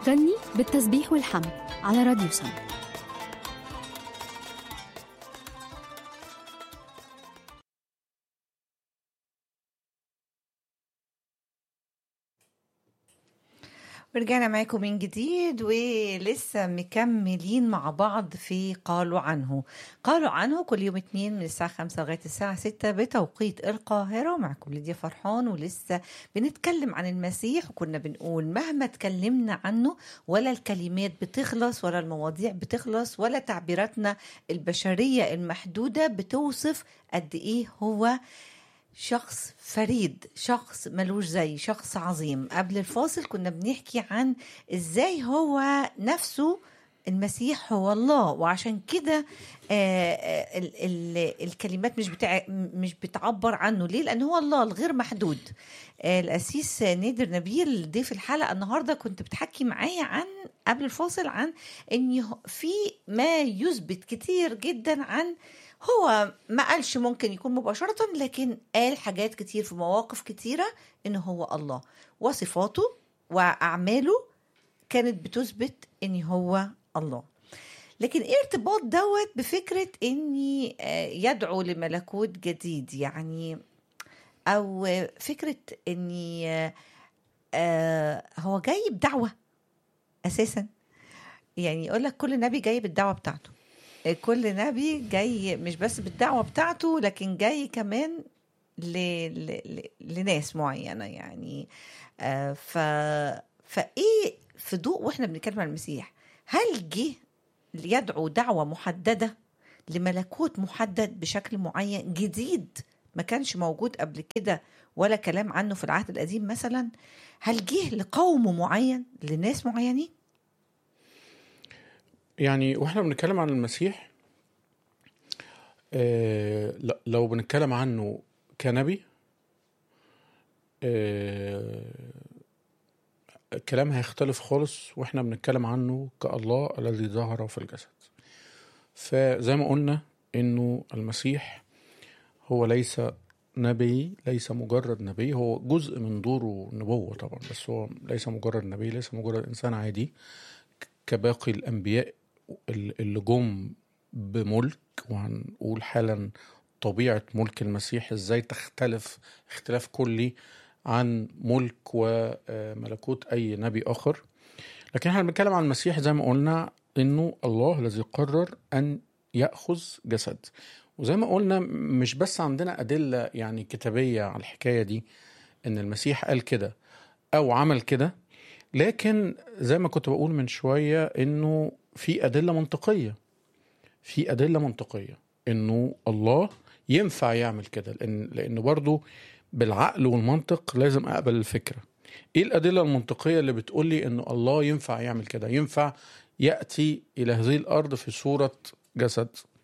غني بالتسبيح والحمد على راديو سما ورجعنا معاكم من جديد ولسه مكملين مع بعض في قالوا عنه قالوا عنه كل يوم اتنين من الساعة خمسة لغاية الساعة ستة بتوقيت القاهرة معكم ليديا فرحان ولسه بنتكلم عن المسيح وكنا بنقول مهما اتكلمنا عنه ولا الكلمات بتخلص ولا المواضيع بتخلص ولا تعبيراتنا البشرية المحدودة بتوصف قد ايه هو شخص فريد شخص ملوش زي شخص عظيم قبل الفاصل كنا بنحكي عن ازاي هو نفسه المسيح هو الله وعشان كده آه، آه، ال- ال- الكلمات مش بتاع مش بتعبر عنه ليه لان هو الله الغير محدود آه، الاسيس نادر نبيل ضيف الحلقه النهارده كنت بتحكي معايا عن قبل الفاصل عن ان في ما يثبت كتير جدا عن هو ما قالش ممكن يكون مباشرة لكن قال حاجات كتير في مواقف كتيرة إن هو الله وصفاته وأعماله كانت بتثبت إن هو الله لكن ايه ارتباط دوت بفكرة إني آه، يدعو لملكوت جديد يعني أو آه، فكرة إني آه، آه، هو جاي بدعوة أساسا يعني يقول لك كل نبي جاي بالدعوة بتاعته كل نبي جاي مش بس بالدعوة بتاعته لكن جاي كمان ل... ل... ل... لناس معينة يعني آه ف... فإيه في ضوء وإحنا بنتكلم عن المسيح هل جه يدعو دعوة محددة لملكوت محدد بشكل معين جديد ما كانش موجود قبل كده ولا كلام عنه في العهد القديم مثلا هل جه لقوم معين لناس معينين يعني واحنا بنتكلم عن المسيح آه ل- لو بنتكلم عنه كنبي آه الكلام هيختلف خالص واحنا بنتكلم عنه كالله الذي ظهر في الجسد فزي ما قلنا انه المسيح هو ليس نبي ليس مجرد نبي هو جزء من دوره نبوة طبعا بس هو ليس مجرد نبي ليس مجرد إنسان عادي كباقي الأنبياء اللي جم بملك وهنقول حالا طبيعة ملك المسيح ازاي تختلف اختلاف كلي عن ملك وملكوت أي نبي آخر لكن احنا بنتكلم عن المسيح زي ما قلنا انه الله الذي قرر ان ياخذ جسد وزي ما قلنا مش بس عندنا ادله يعني كتابيه على الحكايه دي ان المسيح قال كده او عمل كده لكن زي ما كنت بقول من شويه انه في ادله منطقيه في ادله منطقيه انه الله ينفع يعمل كده لان لانه برضه بالعقل والمنطق لازم اقبل الفكره ايه الادله المنطقيه اللي بتقول لي انه الله ينفع يعمل كده ينفع ياتي الى هذه الارض في صوره جسد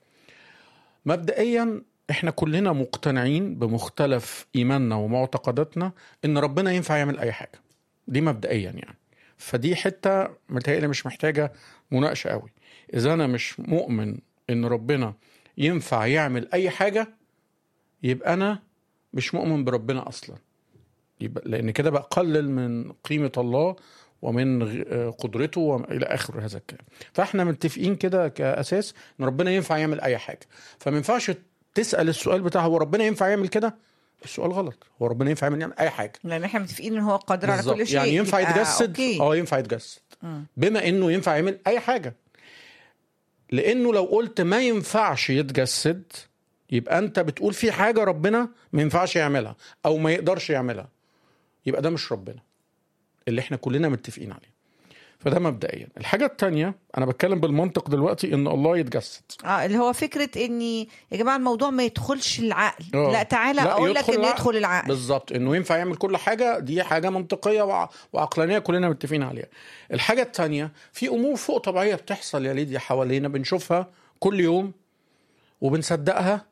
مبدئيا احنا كلنا مقتنعين بمختلف ايماننا ومعتقداتنا ان ربنا ينفع يعمل اي حاجه دي مبدئيا يعني فدي حته متهيألي مش محتاجه مناقشه قوي اذا انا مش مؤمن ان ربنا ينفع يعمل اي حاجه يبقى انا مش مؤمن بربنا اصلا يبقى لان كده بقلل من قيمه الله ومن غ- قدرته والى اخر هذا الكلام فاحنا متفقين كده كاساس ان ربنا ينفع يعمل اي حاجه فما ينفعش تسال السؤال بتاع هو ربنا ينفع يعمل كده السؤال غلط هو ربنا ينفع يعمل اي حاجه لان احنا متفقين ان هو قادر على بالظبط. كل شيء يعني ينفع يبقى يتجسد أوكي. اه ينفع يتجسد مم. بما انه ينفع يعمل اي حاجه لانه لو قلت ما ينفعش يتجسد يبقى انت بتقول في حاجه ربنا ما ينفعش يعملها او ما يقدرش يعملها يبقى ده مش ربنا اللي احنا كلنا متفقين عليه فده مبدئيا الحاجه التانية انا بتكلم بالمنطق دلوقتي ان الله يتجسد اه اللي هو فكره اني يا جماعه الموضوع ما يدخلش العقل آه. لا تعالى لا، اقول لك يدخل انه العقل. يدخل العقل بالظبط انه ينفع يعمل كل حاجه دي حاجه منطقيه وع- وعقلانيه كلنا متفقين عليها الحاجه التانية في امور فوق طبيعيه بتحصل يا ليديا حوالينا بنشوفها كل يوم وبنصدقها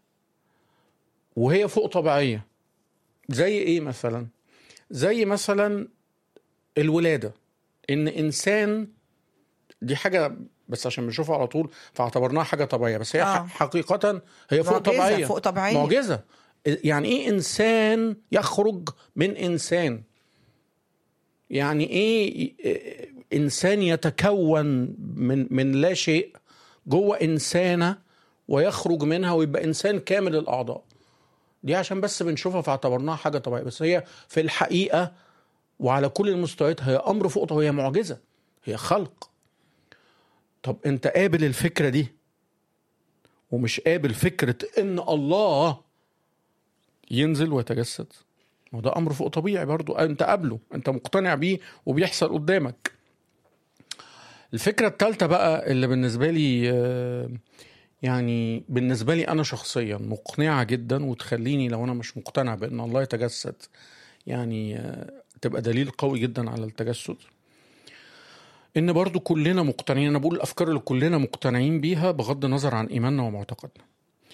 وهي فوق طبيعيه زي ايه مثلا زي مثلا الولاده ان انسان دي حاجه بس عشان بنشوفها على طول فاعتبرناها حاجه طبيعيه بس هي آه. آه. حقيقه هي فوق معجزة، طبيعيه فوق طبيعية. معجزه يعني ايه انسان يخرج من انسان يعني ايه انسان يتكون من من لا شيء جوه انسانه ويخرج منها ويبقى انسان كامل الاعضاء دي عشان بس بنشوفها فاعتبرناها حاجه طبيعيه بس هي في الحقيقه وعلى كل المستويات هي امر فوق طبيعي، هي معجزه هي خلق طب انت قابل الفكره دي ومش قابل فكره ان الله ينزل ويتجسد ما ده امر فوق طبيعي برضو انت قابله انت مقتنع بيه وبيحصل قدامك الفكره الثالثه بقى اللي بالنسبه لي آه، يعني بالنسبه لي انا شخصيا مقنعه جدا وتخليني لو انا مش مقتنع بان الله يتجسد يعني آه، تبقى دليل قوي جدا على التجسد ان برضو كلنا مقتنعين انا بقول الافكار اللي كلنا مقتنعين بيها بغض النظر عن ايماننا ومعتقدنا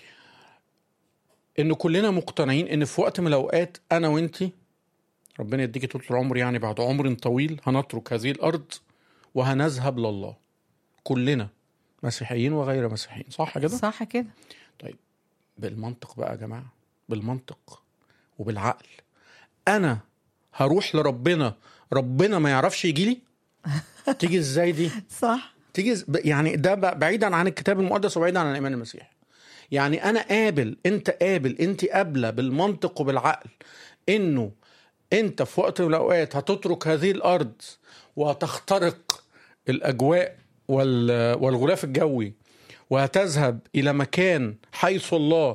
ان كلنا مقتنعين ان في وقت من الاوقات انا وانتي ربنا يديكي طول العمر يعني بعد عمر طويل هنترك هذه الارض وهنذهب لله كلنا مسيحيين وغير مسيحيين صح كده صح كده بالمنطق بقى يا جماعه بالمنطق وبالعقل انا هروح لربنا ربنا ما يعرفش يجي لي تيجي ازاي دي صح تيجي ز- ب- يعني ده ب- بعيدا عن الكتاب المقدس وبعيدا عن الايمان المسيحي يعني انا قابل انت قابل انت قابله بالمنطق وبالعقل انه انت في وقت من الاوقات هتترك هذه الارض وهتخترق الاجواء وال- والغلاف الجوي وهتذهب الى مكان حيث الله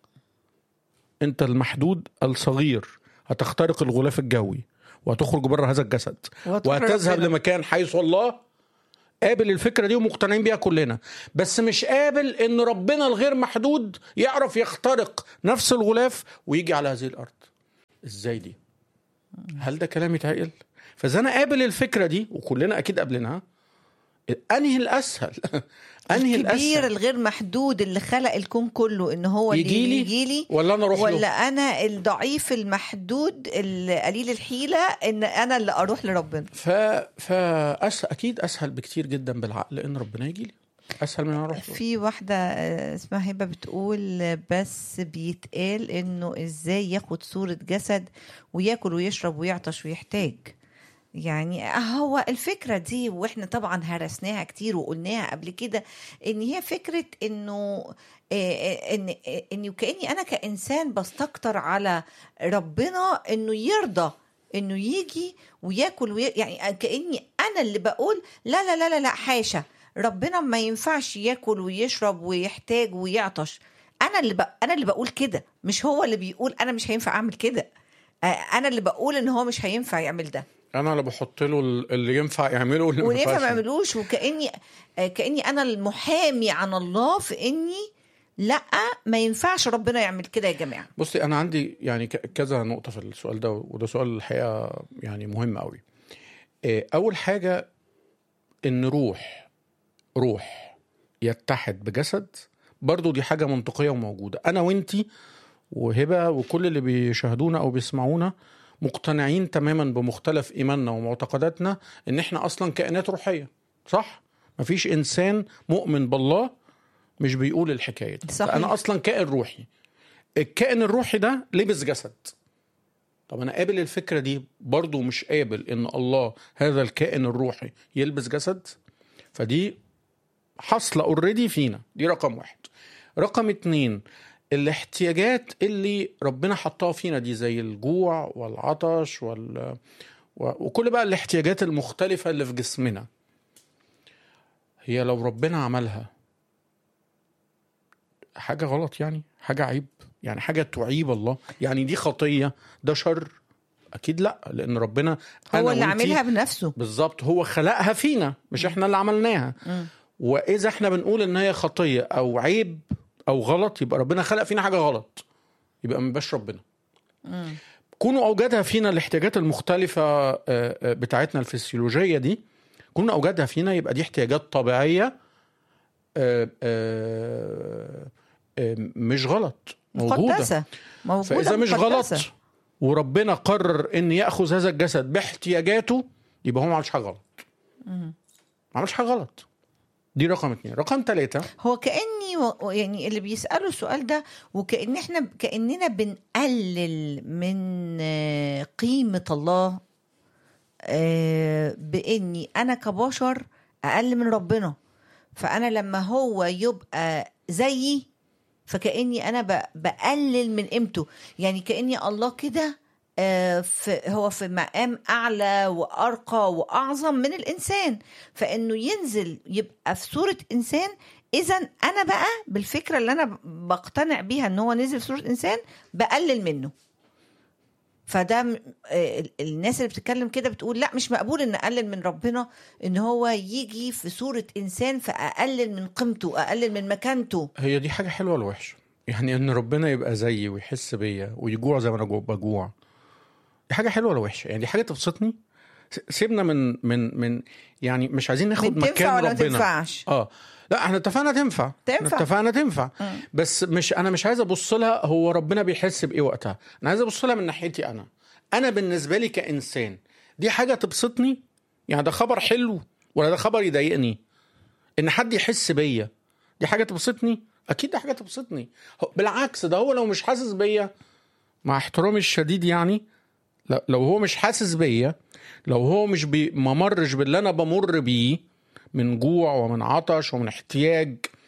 انت المحدود الصغير هتخترق الغلاف الجوي وهتخرج بره هذا الجسد وهتروح وهتذهب لربنا. لمكان حيث الله قابل الفكره دي ومقتنعين بيها كلنا بس مش قابل ان ربنا الغير محدود يعرف يخترق نفس الغلاف ويجي على هذه الارض ازاي دي هل ده كلام يتعقل فاذا انا قابل الفكره دي وكلنا اكيد قابلينها انهي الاسهل انهي الكبير الاسهل الغير محدود اللي خلق الكون كله ان هو اللي يجي لي يجي لي ولا انا اروح ولا له انا الضعيف المحدود القليل الحيله ان انا اللي اروح لربنا ف فأس... اكيد اسهل بكتير جدا بالعقل ان ربنا يجي لي اسهل من ان اروح له في واحدة آه، اسمها هبة بتقول بس بيتقال انه ازاي ياخد صورة جسد وياكل ويشرب ويعطش ويحتاج يعني هو الفكرة دي واحنا طبعا هرسناها كتير وقلناها قبل كده ان هي فكرة انه آه، آه، ان آه، انه كاني انا كانسان بستكتر على ربنا انه يرضى انه يجي وياكل وي... يعني كاني انا اللي بقول لا لا لا لا لا حاشا ربنا ما ينفعش ياكل ويشرب ويحتاج ويعطش انا اللي ب... انا اللي بقول كده مش هو اللي بيقول انا مش هينفع اعمل كده آه، انا اللي بقول ان هو مش هينفع يعمل ده انا اللي بحط له اللي ينفع يعمله واللي ما ونفع ينفعش ما يعملوش وكاني آه، كاني انا المحامي عن الله في اني لا ما ينفعش ربنا يعمل كده يا جماعه بصي انا عندي يعني ك- كذا نقطه في السؤال ده وده سؤال الحقيقه يعني مهم قوي إيه، اول حاجه ان روح روح يتحد بجسد برضو دي حاجه منطقيه وموجوده انا وانتي وهبه وكل اللي بيشاهدونا او بيسمعونا مقتنعين تماما بمختلف ايماننا ومعتقداتنا ان احنا اصلا كائنات روحيه صح مفيش انسان مؤمن بالله مش بيقول الحكايه دي صحيح. فانا اصلا كائن روحي الكائن الروحي ده لبس جسد طب انا قابل الفكره دي برضو مش قابل ان الله هذا الكائن الروحي يلبس جسد فدي حاصله اوريدي فينا دي رقم واحد رقم اتنين الاحتياجات اللي ربنا حطها فينا دي زي الجوع والعطش وال و- وكل بقى الاحتياجات المختلفة اللي في جسمنا هي لو ربنا عملها حاجة غلط يعني حاجة عيب يعني حاجة تعيب الله يعني دي خطية ده شر أكيد لا لأن ربنا أنا هو اللي وإنتي- عاملها بنفسه بالظبط هو خلقها فينا مش احنا اللي عملناها مم. واذا احنا بنقول ان هي خطيه او عيب او غلط يبقى ربنا خلق فينا حاجه غلط يبقى ما يبقاش ربنا مم. كونه اوجدها فينا الاحتياجات المختلفه آه، آه، بتاعتنا الفسيولوجيه دي كونه اوجدها فينا يبقى دي احتياجات طبيعيه آه، آه، آه، مش غلط موجوده مقدسه موجوده فاذا مش مقدسة. غلط وربنا قرر ان ياخذ هذا الجسد باحتياجاته يبقى هو ما عملش حاجه غلط ما عملش حاجه غلط دي رقم اتنين رقم ثلاثة هو كاني و- يعني اللي بيسالوا السؤال ده وكان احنا كاننا بنقلل من آه، قيمه الله آه، باني انا كبشر اقل من ربنا فانا لما هو يبقى زيي فكاني انا ب- بقلل من قيمته يعني كاني الله كده آه، في هو في مقام اعلى وارقى واعظم من الانسان فانه ينزل يبقى في صوره انسان اذا انا بقى بالفكره اللي انا بقتنع بيها ان هو نزل في صوره انسان بقلل منه فده م- آه، ال- الناس اللي بتتكلم كده بتقول لا مش مقبول ان اقلل من ربنا ان هو يجي في صوره انسان فاقلل من قيمته اقلل من مكانته هي دي حاجة حلوة ولا وحشة؟ يعني ان ربنا يبقى زيي ويحس بيا ويجوع زي ما انا جو- بجوع دي حاجة حلوة ولا وحشة؟ يعني دي حاجة تبسطني س- سيبنا من من من يعني مش عايزين ناخد من تنفع مكان ولا ما ربنا تنفعش اه لا احنا اتفقنا تنفع تنفع. احنا اتفقنا تنفع مم. بس مش انا مش عايز ابص لها هو ربنا بيحس بايه وقتها انا عايز ابص لها من ناحيتي انا انا بالنسبه لي كانسان دي حاجه تبسطني يعني ده خبر حلو ولا ده خبر يضايقني ان حد يحس بيا دي حاجه تبسطني اكيد دي حاجه تبسطني هو- بالعكس ده هو لو مش حاسس بيا مع احترامي الشديد يعني لا- لو هو مش حاسس بيا لو هو مش بي ما مرش باللي انا بمر بيه من جوع ومن عطش ومن احتياج